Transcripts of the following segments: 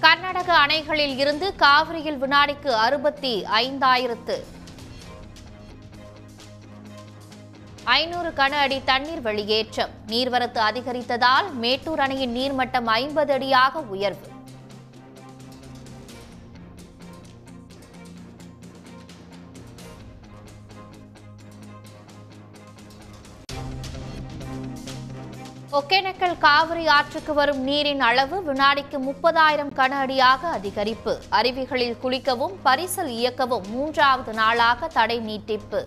கர்நாடக அணைகளில் இருந்து காவிரியில் வினாடிக்கு அறுபத்தி ஐந்தாயிரத்து ஐநூறு கன அடி தண்ணீர் வெளியேற்றம் நீர்வரத்து அதிகரித்ததால் மேட்டூர் அணையின் நீர்மட்டம் ஐம்பது அடியாக உயர்வு ஒகேனக்கல் காவிரி ஆற்றுக்கு வரும் நீரின் அளவு வினாடிக்கு முப்பதாயிரம் கன அடியாக அதிகரிப்பு அருவிகளில் குளிக்கவும் பரிசல் இயக்கவும் மூன்றாவது நாளாக தடை நீட்டிப்பு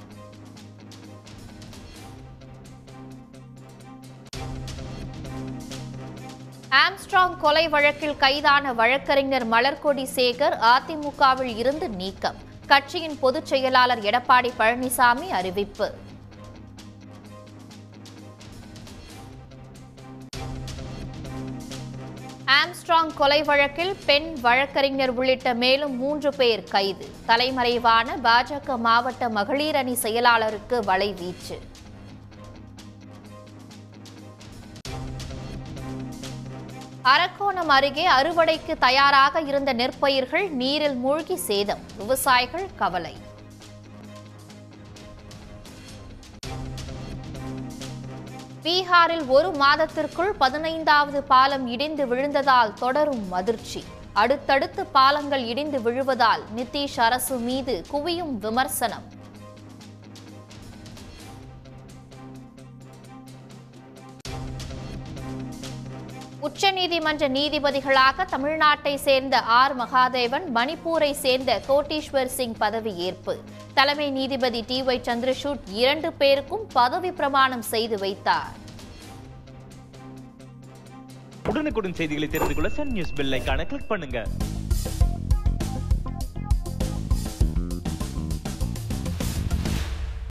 ஆம்ஸ்ட்ராங் கொலை வழக்கில் கைதான வழக்கறிஞர் மலர்கொடி சேகர் அதிமுகவில் இருந்து நீக்கம் கட்சியின் பொதுச் செயலாளர் எடப்பாடி பழனிசாமி அறிவிப்பு ஆம்ஸ்ட்ராங் கொலை வழக்கில் பெண் வழக்கறிஞர் உள்ளிட்ட மேலும் மூன்று பேர் கைது தலைமறைவான பாஜக மாவட்ட மகளிர் அணி செயலாளருக்கு வலைவீச்சு அரக்கோணம் அருகே அறுவடைக்கு தயாராக இருந்த நெற்பயிர்கள் நீரில் மூழ்கி சேதம் விவசாயிகள் கவலை பீகாரில் ஒரு மாதத்திற்குள் பதினைந்தாவது பாலம் இடிந்து விழுந்ததால் தொடரும் அதிர்ச்சி அடுத்தடுத்து பாலங்கள் இடிந்து விழுவதால் நிதிஷ் அரசு மீது குவியும் விமர்சனம் உச்சநீதிமன்ற நீதிபதிகளாக தமிழ்நாட்டை சேர்ந்த ஆர் மகாதேவன் மணிப்பூரை சேர்ந்த கோட்டீஸ்வர் சிங் பதவியேற்பு தலைமை நீதிபதி டி ஒய் சந்திரசூட் இரண்டு பேருக்கும் பதவி பிரமாணம் செய்து வைத்தார் உடனுக்குடன் செய்திகளை தெரிந்து கொள்ள சன் நியூஸ் பெல் ஐகானை கிளிக் பண்ணுங்க